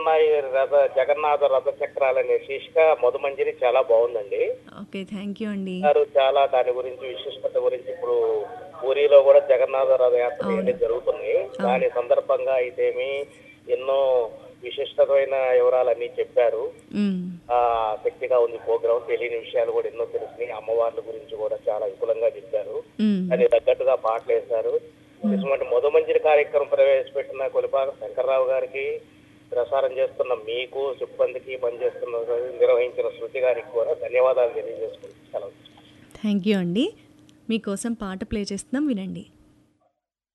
తిరుగుతున్నాయి రథ జగన్నాథ రథ చక్రాలు అనే శీర్షిక మధుమంజరి చాలా బాగుందండి ఓకే థ్యాంక్ యూ అండి గారు చాలా దాని గురించి విశిష్టత గురించి ఇప్పుడు పూరిలో కూడా జగన్నాథ రథయాత్ర అనేది జరుగుతుంది దాని సందర్భంగా అయితేమి ఎన్నో విశిష్టమైన వివరాలన్నీ చెప్పారు మ్మ్. ఆ శక్తిగా ఉంది ప్రోగ్రామ్ తెలియని విషయాలు కూడా ఎన్నో తెలిసినాయి అమ్మవార్ల గురించి కూడా చాలా విపులంగా చెప్పారు మ్మ్. దానికి తగ్గట్టుగా పాటలు వేశారు ఇటువంటి మొదమంజరి కార్యక్రమం ప్రవేశపెట్టిన కొలిపాక శంకర్రావు గారికి ప్రసారం చేస్తున్న మీకు సిబ్బందికి పనిచేస్తున్న నిర్వహించిన శృతి గారికి కూడా ధన్యవాదాలు తెలియజేసుకుంటున్నాను సెలవు థ్యాంక్ యూ అండి మీకోసం పాట ప్లే చేస్తున్నాం వినండి